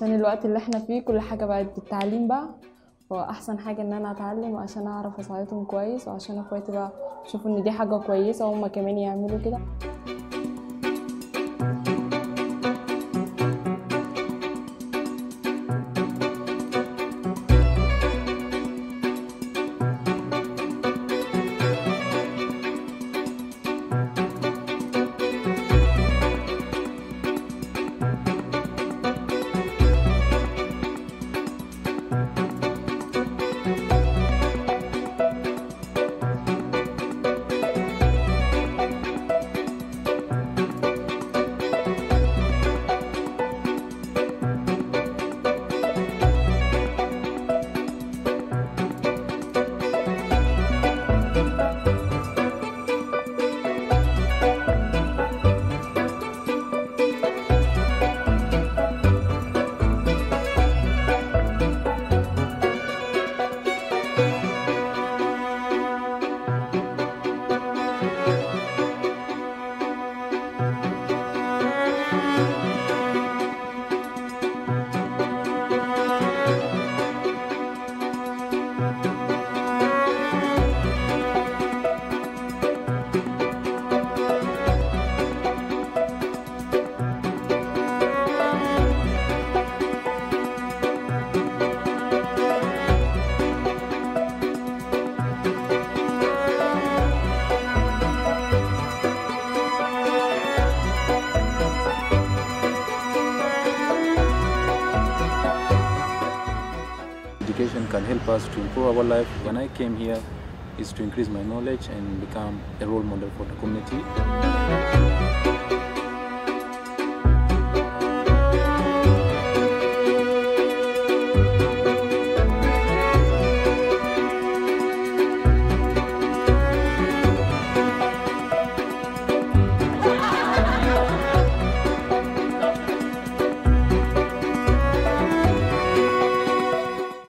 عشان الوقت اللي احنا فيه كل حاجة بقت بالتعليم بقى فأحسن حاجة إن أنا أتعلم عشان أعرف أساعدهم كويس وعشان أخواتي بقى يشوفوا إن دي حاجة كويسة وهما كمان يعملوا كده Education can help us to improve our life. When I came here, is to increase my knowledge and become a role model for the community.